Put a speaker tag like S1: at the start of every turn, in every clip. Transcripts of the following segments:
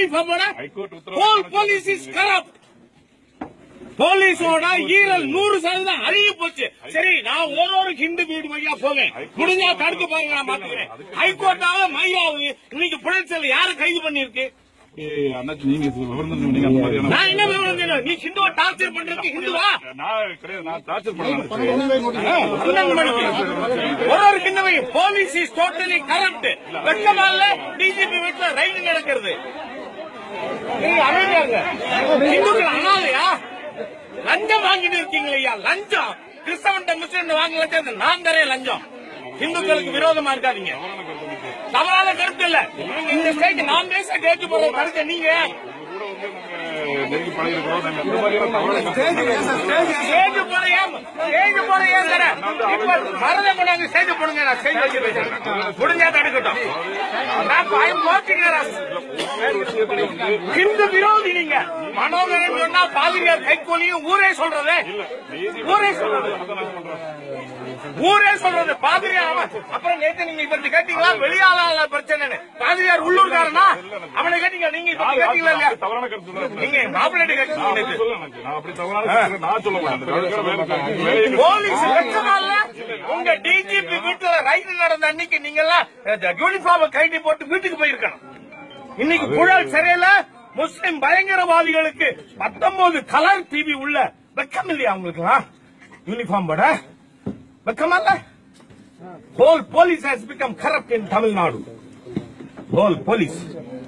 S1: யூனிஃபார்மோட
S2: high court உத்தரவு
S1: whole police is corrupt போலீஸோட ஈரல் நூறு சதவீதம் அழுகி போச்சு சரி நான் ஒரு ஒரு ஹிந்து வீடு வழியா போவேன் முடிஞ்சா தடுக்க பாருங்க நான் பாத்துக்கிறேன் ஹைகோர்ட்டாவது மையாவது இன்னைக்கு புழல் யாரு கைது பண்ணிருக்கு
S2: ஏய், அண்ணாச்சி நீங்க விவரம் தெரிஞ்சவங்க, நீங்க அந்த மாதிரியான
S1: நான் என்ன விவரம் தெரியும்? நீ ஹிந்துவை டார்ச்சர் பண்றதுக்கு ஹிந்துவா
S2: நான் கிடையாது நான் டார்ச்சர் பண்ணல
S1: பன்னெண்டு மணிக்கு ஒரு ஒரு கிண்ணவையும் போலீஸ் இஸ் டோட்டலி கரப்ட் வெக்கமா இல்ல டிஜிபி வீட்டுல ரைடு நடக்கிறது நீங்க அமைதியாங்க இந்துக்கள் அனாதையா லஞ்சம் வாங்கிட்டு இருக்கீங்களே ஐயா லஞ்சம் கிறிஸ்தவன் முஸ்லிம் வாங்க லஞ்சம் நான் தரேன் லஞ்சம் இந்துக்களுக்கு விரோதமா இருக்காதீங்க தவறான கருத்து இல்ல இந்த ஸ்டேஜ் நான் பேச கேட்டு போற கருத்து நீங்க
S2: கூட வந்து நாங்க நெருங்கி பழகிருக்கிறோம் நாங்க இந்த மாதிரியான தவறான கருத்து
S1: ஸ்டேஜ் போற ஏன் ஸ்டேஜ் போற ஏன் தர இப்ப மரத கொண்டாங்க ஸ்டேஜ் போடுங்க நான் ஸ்டேஜ் வச்சு பேசுறேன் முடிஞ்சா தடுக்கட்டும் நான் பயம் போச்சுக்கிறேன் ஹிந்து விரோதி நீங்க மனோகரன் சொன்னா பாதிரியார் கைகோலியும் ஊரே சொல்றது ஊரே சொல்றது ஊரே சொல்றது பாதிரியார் அவன் அப்புறம் நேத்து நீங்க இப்ப கேட்டீங்களா வெளியாள பிரச்சனை பாதிரியார் உள்ளூர்காரனா அவனை கேட்டீங்க நீங்க இப்ப கேட்டீங்களா இல்லையா
S2: தவறான கருத்து தான்.
S1: நீங்க மாப்பிள்ளை
S2: நான்
S1: கேட்டீங்க
S2: அப்படி
S1: நேத்து.
S2: சொல்ல அண்ணாச்சி. நான் அப்படி தவறான கருத்து நான் சொல்ல மாட்டேன் அதுக்காக வேலை செய்யணும். வேலையை
S1: போலீஸ் வெச்சமா இல்ல? உங்க டிஜிபி வீட்டுல ரைடு நடந்த அன்னைக்கு நீங்க எல்லாம் யூனிஃபார்ம் கைட்டி போட்டு வீட்டுக்கு போயிருக்கணும் இன்னைக்கு புழல் சிறையில முஸ்லிம் பயங்கரவாதிகளுக்கு பத்தொன்பது கலர் டிவி உள்ள வெக்கம் இல்லையா உங்களுக்கு யூனிஃபார்ம் போட வெக்கமா இல்ல whole police has become corrupt in Tamil Nadu whole police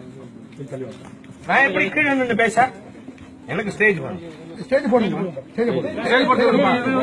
S1: நான் எப்படி கீழே நின்று பேச எனக்கு ஸ்டேஜ் வேணும்
S3: ஸ்டேஜ் போடுங்க ஸ்டேஜ் போடுங்க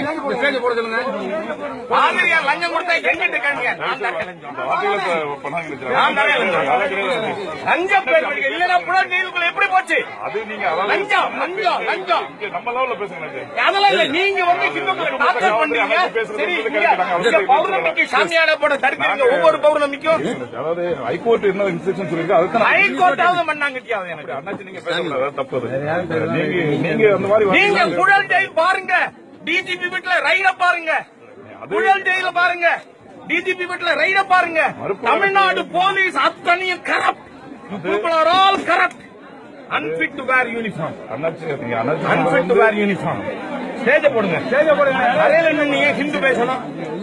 S1: பாதிரியார் லஞ்சம் கொடுத்தா எங்கிட்ட கேளுங்க நான் தரேன் லஞ்சம்
S2: இந்த வார்த்தைகளை இப்ப பண்ணாங்க நினைக்கிறேன்.
S1: நான் தரேன் லஞ்சம்.
S2: அதெல்லாம் கிடையாது.
S1: லஞ்சம் பேசுறீங்க இல்லன்னா புலன் ஜெயிலுக்குள்ள எப்படி போச்சு
S2: அது நீங்க அதாவது
S1: லஞ்சம் லஞ்சம் லஞ்சம்
S2: இங்க நம்ம லெவல்ல பேசுங்க அண்ணாச்சி.
S1: அதெல்லாம் இல்ல நீங்க வந்து ஹிந்துக்களை டார்ச்சர் பண்றீங்க சரி இங்க இங்க பௌர்ணமிக்கு சாமியான போட தடுக்கிறீங்க ஒவ்வொரு பௌர்ணமிக்கும்
S2: அதாவது ஹைகோர்ட் என்ன இன்ஸ்ட்ரக்ஷன் சொல்லிருக்கு அதுக்கு நான்
S1: ஹைகோர்ட்டாவது மண்ணாங்கட்டியாவது எனக்கு
S2: அண்ணாச்சி நீங்க பேசக்கூடாது அது தப்பு அது. நீங்க நீங்க அந்த மாதிரி
S1: நீங்க
S2: வார்த்தைகள்
S1: புழல் ஜெயில் பாருங்க டிஜிபி வீட்டுல ரைட பாருங்க புழல் ஜெயில பாருங்க டிஜிபி வீட்டுல ரைட பாருங்க தமிழ்நாடு போலீஸ் அத்தனையும் corrupt people are all corrupt unfit to wear uniform
S2: அண்ணாச்சி நீங்க அண்ணாச்சி
S1: அன்பிட் டு வேர் யூனிஃபார்ம் ஸ்டேஜ போடுங்க ஸ்டேஜ போடுங்க அறையில நின்னு ஏன் ஹிந்து பேசணும்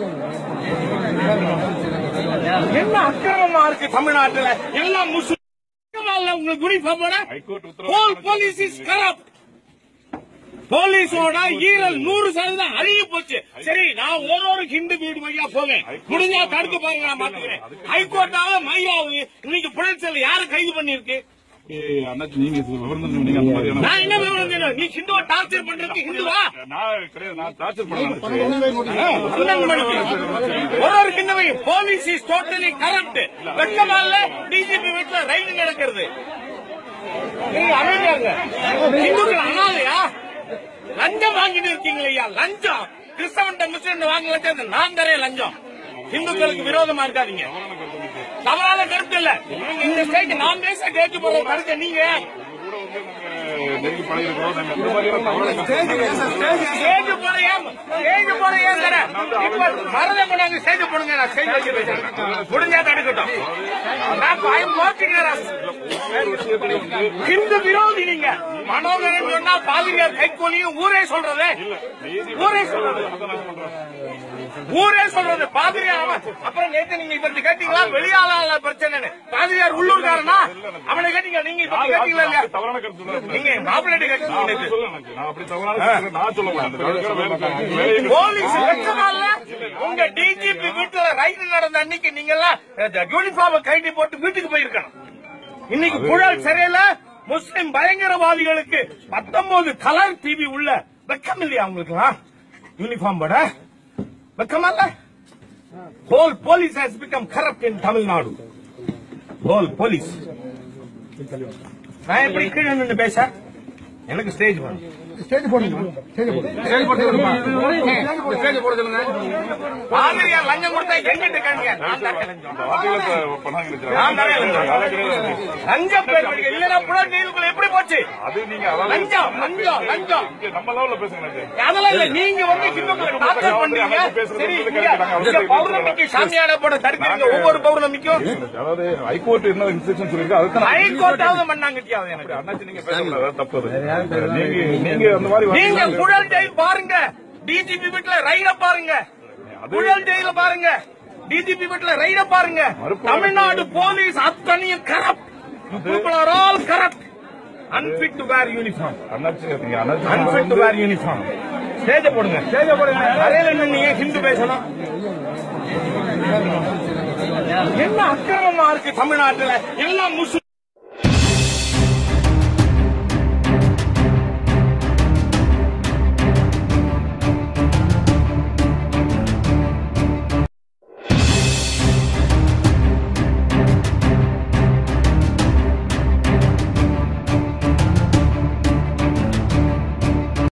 S1: என்ன அக்கிரமமா இருக்கு தமிழ்நாட்டுல எல்லாம் முஸ்லிம் உங்களுக்கு யூனிஃபார்ம் போட
S2: ஹைகோர்ட்
S1: ஹோல்
S2: உத்தரவு
S1: போலீஸ் இஸ் கரப்ட் போலீஸோட ஈரல் நூறு சதவீதம் அழுகி போச்சு சரி நான் ஒரு ஒரு ஹிந்து வீடு வழியா போவேன் முடிஞ்சா தடுக்க பாருங்க நான் பாத்துக்கிறேன் ஹைகோர்ட்டாவது மையாவது இன்னைக்கு புழல் யாரு கைது பண்ணிருக்கு
S2: ஏய், அண்ணாச்சி நீங்க விவரம் தெரிஞ்சவங்க, நீங்க அந்த மாதிரியான
S1: நான் என்ன விவரம் தெரியும்? நீ ஹிந்துவை டார்ச்சர் பண்றதுக்கு ஹிந்துவா
S2: நான் கிடையாது நான் டார்ச்சர் பண்ணல
S1: பன்னெண்டு மணிக்கு ஒரு ஒரு கிண்ணவையும் போலீஸ் இஸ் டோட்டலி கரப்ட் வெக்கமா இல்ல டிஜிபி வீட்டுல ரைடு நடக்கிறது நீங்க அமைதியாங்க இந்துக்கள் அனாதையா லஞ்சம் வாங்கிட்டு இருக்கீங்களே ஐயா லஞ்சம் கிறிஸ்தவன் முஸ்லிம் வாங்க லஞ்சம் நான் தரேன் லஞ்சம் இந்துக்களுக்கு விரோதமா இருக்காதீங்க தவறான கருத்து இல்ல இந்த ஸ்டேஜ் நான் பேச கேட்டு போற கருத்து நீங்க
S2: கூட வந்து நாங்க நெருங்கி பழகிருக்கிறோம் நாங்க இந்த மாதிரியான தவறான கருத்து
S1: ஸ்டேஜ் போற ஏன் ஸ்டேஜ் போற ஏன் தர இப்ப மரத கொண்டாங்க ஸ்டேஜ் போடுங்க நான் ஸ்டேஜ் வச்சு பேசுறேன் முடிஞ்சா தடுக்கட்டும் நான் பயம் போச்சுக்கிறேன் ஹிந்து விரோதி நீங்க மனோகரன் சொன்னா பாதிரியார் கைகோலியும் ஊரே சொல்றது ஊரே சொல்றது ஊரே சொல்றது பாதிரியார் அவன் அப்புறம் நேத்து நீங்க இப்ப கேட்டீங்களா வெளியாள பிரச்சனை பாதிரியார் உள்ளூர்காரனா அவனை கேட்டீங்க நீங்க இப்ப கேட்டீங்களா இல்லையா
S2: தவறான கருத்து தான்.
S1: நீங்க மாப்பிள்ளை
S2: நான்
S1: கேட்டீங்க
S2: அப்படி
S1: நேத்து.
S2: சொல்ல அண்ணாச்சி. நான் அப்படி தவறான கருத்து நான் சொல்ல மாட்டேன் அதுக்காக வேலை செய்யணும். வேலையை
S1: போலீஸ் வெச்சமா இல்ல? உங்க டிஜிபி வீட்டுல ரைடு நடந்த அன்னைக்கு நீங்க எல்லாம் யூனிஃபார்ம் கைட்டி போட்டு வீட்டுக்கு போயிருக்கணும் இன்னைக்கு புழல் சிறையில முஸ்லிம் பயங்கரவாதிகளுக்கு பத்தொன்பது கலர் டிவி உள்ள வெக்கம் இல்லையா உங்களுக்கு யூனிஃபார்ம் போட வெக்கமா இல்ல whole police has become corrupt in Tamil Nadu whole police நான் எப்படி கீழே நின்று பேச எனக்கு ஸ்டேஜ் வேணும்
S3: ஸ்டேஜ் போடுங்க ஸ்டேஜ் போடுங்க ஸ்டேஜ் போடுங்க ஸ்டேஜ் போட சொல்லுங்க
S1: பாதிரியார் லஞ்சம் கொடுத்தா எங்கிட்டு கேளுங்க நான் தரேன் லஞ்சம்.
S2: இந்த வார்த்தைகளை பண்ணாங்க
S1: நான் தரேன் லஞ்சம்.
S2: அதெல்லாம் கிடையாது.
S1: லஞ்சம் பேர் படிக்க இல்லைன்னா புலன் ஜெயிலுக்குள்ள எப்படி போச்சு
S2: அது நீங்க அதாவது
S1: லஞ்சம், லஞ்சம், லஞ்சம்.
S2: இங்க நம்ம லெவல்ல பேசுங்க இது.
S1: அதெல்லாம் இல்ல நீங்க வந்து ஹிந்துக்களை டார்ச்சர் பண்றீங்க சரி இங்க இங்க பௌர்ணமிக்கு சாமியாட போட தடுக்கிறீங்க ஒவ்வொரு பௌர்ணமிக்கும்
S2: அதாவது ஹைகோர்ட் என்ன இன்ஸ்ட்ரக்ஷன் சொல்லிருக்கு அதுக்கு நான்
S1: ஹைகோர்ட்டாவது மண்ணாங்க எனக்கு
S2: அண்ணாச்சி நீங்க பேசக்கூடாது அதாவது தப்பு அது. நீங்க நீங்க அந்த மாதிரி
S1: நீங்க
S2: வார்த்தைகள்
S1: குழல் ஜெயில் பாருங்க டிஜிபி வீட்டுல ரைட பாருங்க குழல் ஜெயில பாருங்க டிஜிபி வீட்டுல ரைட பாருங்க தமிழ்நாடு போலீஸ் அத்தனையும் corrupt people are all corrupt unfit to wear uniform
S2: அண்ணாச்சி நீங்க அண்ணாச்சி
S1: அன்பிட் டு வேர் யூனிஃபார்ம் ஸ்டேஜ போடுங்க ஸ்டேஜ போடுங்க அறையில நின்னு ஏன் ஹிந்து பேசணும் என்ன அக்கிரமமா இருக்கு தமிழ்நாட்டுல எல்லாம் முஸ்லிம்